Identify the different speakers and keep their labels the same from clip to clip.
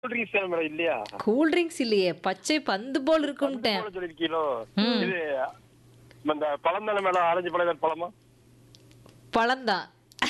Speaker 1: Cool drinks madam இல்லையா
Speaker 2: cool drinks இல்லையே பச்சை பந்து போல் இருக்கும்ட்டேன்
Speaker 1: போல சொல்லிருக்கீங்களோ இது இந்த பழம் தானே மேடம் ஆரஞ்சு பழம் ஏதாவது பழமா
Speaker 2: பழம்தான்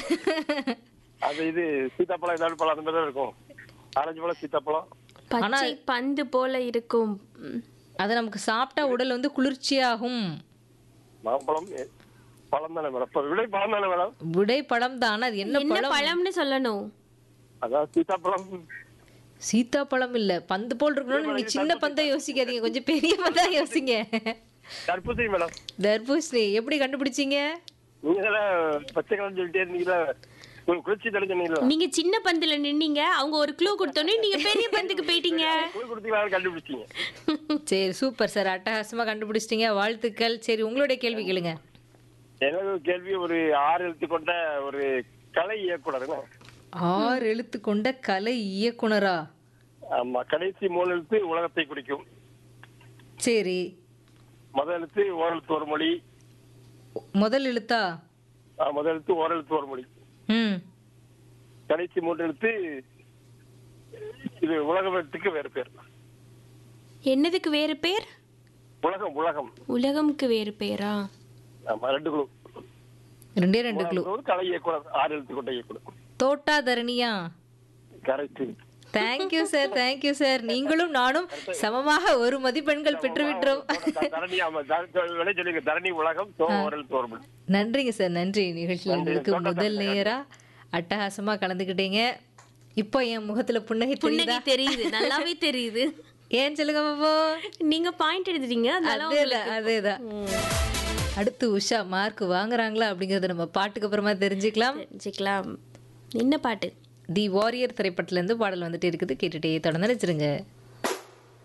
Speaker 1: அது இது சீத்தாப்பழம் ஏதாவது பழம் அந்த மாதிரி தான் இருக்கும் ஆரஞ்சு பழம் சீத்தாப்பழம்
Speaker 3: பச்சை பந்து போல இருக்கும் ம்.
Speaker 2: அது நமக்கு சாப்பிட்டா உடல் வந்து குளிர்ச்சியாகும்
Speaker 1: மாம்பழம் எ- பழம் தானே மேடம் இப்ப விலை பழம் தானே மேடம்
Speaker 2: விடை பழம் தான் அது என்ன
Speaker 3: என்ன
Speaker 2: பழம்
Speaker 3: பழம்னு சொல்லணும்
Speaker 1: அதான் சீத்தாப்பழம்
Speaker 2: சீத்தாப்பழம் இல்ல பந்து போல் இருக்கணும்னு நீங்க சின்ன பந்தை யோசிக்காதீங்க கொஞ்சம் பெரிய பந்தா யோசிங்க
Speaker 1: தர்பூசணி மேடம்
Speaker 2: தர்பூசணி எப்படி கண்டுபிடிச்சீங்க
Speaker 1: நீங்க தானே பச்சை கலர் சொல்லிட்டே இருந்தீங்களா உங்களுக்கு குளிர்ச்சி தடை சொன்னீங்களா
Speaker 3: நீங்க சின்ன பந்துல நின்னீங்க அவங்க ஒரு க்ளூ கொடுத்தோன்னே நீங்க பெரிய பந்துக்கு போயிட்டீங்க
Speaker 1: குளிர் கொடுத்தீங்களா கண்டுபிடிச்சீங்க
Speaker 2: சரி சூப்பர் சார் அட்டகாசமா கண்டுபிடிச்சிட்டீங்க வாழ்த்துக்கள் சரி உங்களுடைய கேள்வி கேளுங்க
Speaker 1: எனது கேள்வி ஒரு ஆறு எழுத்து கொண்ட ஒரு கலை இயக்குனருங்க
Speaker 2: ஆறு எழுத்து கொண்ட கலை இயக்குனரா
Speaker 1: ஆமா கடைசி மூணு எழுத்து உலகத்தை குறிக்கும்
Speaker 2: சரி
Speaker 1: முதல் எழுத்து ஓரெழுத்து ஒரு மொழி
Speaker 2: முதல் எழுத்தா
Speaker 1: ஆ, முதல் எழுத்து ஓரெழுத்து ஒரு மொழி
Speaker 2: ம்
Speaker 1: கடைசி மூன்று எழுத்து இது உலகத்துக்கு வேறு பேர்
Speaker 3: என்னதுக்கு வேறு பேர்
Speaker 1: உலகம் உலகம்
Speaker 3: உலகம்க்கு வேறு பேரா
Speaker 1: ஆமா ரெண்டு குழு
Speaker 2: ரெண்டே ரெண்டு கிலோ
Speaker 1: கலை இயக்குனர் ஆறு எழுத்து கொண்ட இயக்குனர்
Speaker 2: தோட்டா தரணியா
Speaker 1: correct
Speaker 2: thank you sir thank you sir நீங்களும் நானும் சமமாக ஒரு மதிப்பெண்கள் பெற்று விட்டோம்
Speaker 1: தரணி ஆமா த- விலை சொல்லுங்க தரணி உலகம் சோ ஓரெழுத்து ஒரு மொழி
Speaker 2: நன்றிங்க சார் நன்றி நிகழ்ச்சியில் உங்களுக்கு முதல் நேரா அட்டகாசமா கலந்துக்கிட்டீங்க இப்போ என் முகத்துல புன்னகை தெரியுதா
Speaker 3: புன்னகை தெரியுது நல்லாவே தெரியுது
Speaker 2: ஏன் சொல்லுங்க பாப்போ
Speaker 3: நீங்க பாயிண்ட் எடுத்துட்டீங்க அதனால
Speaker 2: அதேதான் அதேதான் அடுத்து உஷா மார்க் வாங்குறாங்களா அப்படிங்கறத நம்ம பாட்டுக்கு அப்புறமா தெரிஞ்சுக்கலாம்
Speaker 3: தெரிஞ்சுக்கலாம் என்ன பாட்டு
Speaker 2: தி வாரியர் திரைப்படத்துல இருந்து பாடல் வந்துட்டு இருக்குது கேட்டுட்டே தொடர்ந்து நினைச்சிருங்க